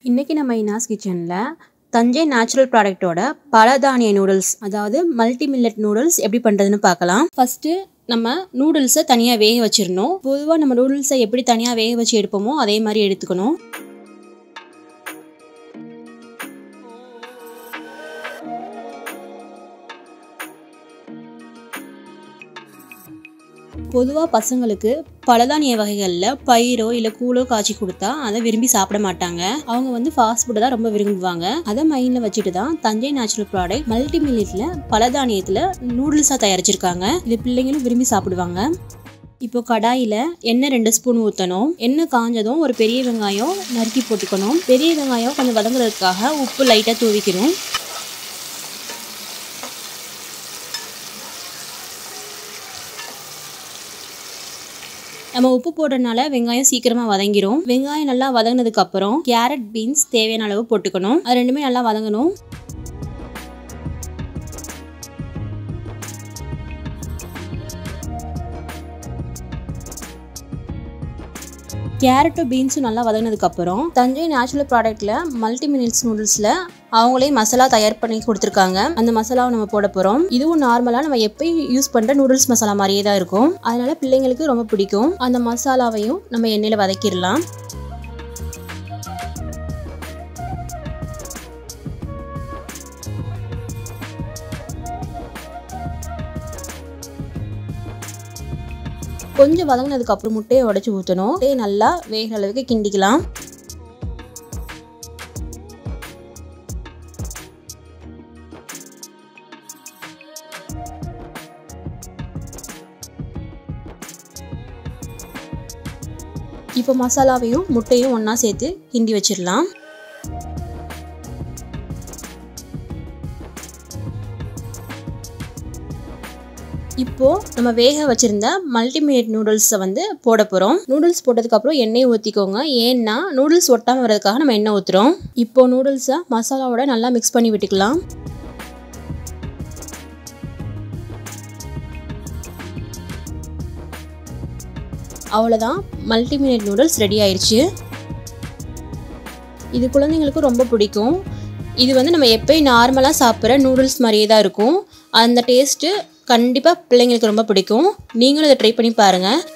இன்றைக்கி நம்ம இனாஸ் கிச்சனில் தஞ்சை நேச்சுரல் ப்ராடக்ட்டோட பலதானிய நூடுல்ஸ் அதாவது மல்டி மில்லட் நூடுல்ஸ் எப்படி பண்ணுறதுன்னு பார்க்கலாம் ஃபஸ்ட்டு நம்ம நூடுல்ஸை தனியாக வேக வச்சிடணும் பொதுவாக நம்ம நூடுல்ஸை எப்படி தனியாக வேக வச்சு எடுப்போமோ அதே மாதிரி எடுத்துக்கணும் பொதுவாக பசங்களுக்கு பலதானிய வகைகளில் பயிரோ இல்லை கூழோ காய்ச்சி கொடுத்தா அதை விரும்பி சாப்பிட மாட்டாங்க அவங்க வந்து ஃபாஸ்ட் ஃபுட்டை தான் ரொம்ப விரும்புவாங்க அதை மைண்டில் வச்சுட்டு தான் தஞ்சை நேச்சுரல் ப்ராடக்ட் மல்டி மில்லியத்தில் பலதானியத்தில் நூடுல்ஸாக தயாரிச்சிருக்காங்க இது பிள்ளைங்களும் விரும்பி சாப்பிடுவாங்க இப்போ கடாயில் எண்ணெய் ரெண்டு ஸ்பூன் ஊற்றணும் எண்ணெய் காஞ்சதும் ஒரு பெரிய வெங்காயம் நறுக்கி போட்டுக்கணும் பெரிய வெங்காயம் கொஞ்சம் வதங்குறதுக்காக உப்பு லைட்டாக தூவிக்கணும் நம்ம உப்பு போடுறதுனால வெங்காயம் சீக்கிரமாக வதங்கிரும் வெங்காயம் நல்லா வதங்கினதுக்கு அப்புறம் கேரட் பீன்ஸ் தேவையான அளவு போட்டுக்கணும் அது ரெண்டுமே நல்லா வதங்கணும் கேரட்டும் பீன்ஸும் நல்லா வதங்கினதுக்கப்புறம் தஞ்சை நேச்சுரல் ப்ராடக்ட்டில் மல்டி மினிட்ஸ் நூடுல்ஸில் அவங்களே மசாலா தயார் பண்ணி கொடுத்துருக்காங்க அந்த மசாலாவை நம்ம போட போகிறோம் இதுவும் நார்மலாக நம்ம எப்பயும் யூஸ் பண்ணுற நூடுல்ஸ் மசாலா மாதிரியே தான் இருக்கும் அதனால பிள்ளைங்களுக்கு ரொம்ப பிடிக்கும் அந்த மசாலாவையும் நம்ம எண்ணெயில் வதக்கிடலாம் கொஞ்சம் வதங்கினதுக்கு அப்புறம் முட்டையை உடச்சி ஊற்றணும் முட்டையை நல்லா வேகிற அளவுக்கு கிண்டிக்கலாம் இப்போ மசாலாவையும் முட்டையும் ஒன்றா சேர்த்து கிண்டி வச்சிடலாம் இப்போது நம்ம வேக வச்சுருந்த மல்டிமீடியட் நூடுல்ஸை வந்து போட போகிறோம் நூடுல்ஸ் போட்டதுக்கப்புறம் எண்ணெய் ஊற்றிக்கோங்க ஏன்னா நூடுல்ஸ் ஒட்டாமல் வர்றதுக்காக நம்ம எண்ணெய் ஊற்றுறோம் இப்போது நூடுல்ஸை மசாலாவோட நல்லா மிக்ஸ் பண்ணி விட்டுக்கலாம் அவ்வளோதான் மல்டிமீடியட் நூடுல்ஸ் ரெடி ஆயிடுச்சு இது குழந்தைங்களுக்கு ரொம்ப பிடிக்கும் இது வந்து நம்ம எப்போயும் நார்மலாக சாப்பிட்ற நூடுல்ஸ் மாதிரியே தான் இருக்கும் அந்த டேஸ்ட்டு கண்டிப்பாக பிள்ளைங்களுக்கு ரொம்ப பிடிக்கும் நீங்களும் இதை ட்ரை பண்ணி பாருங்கள்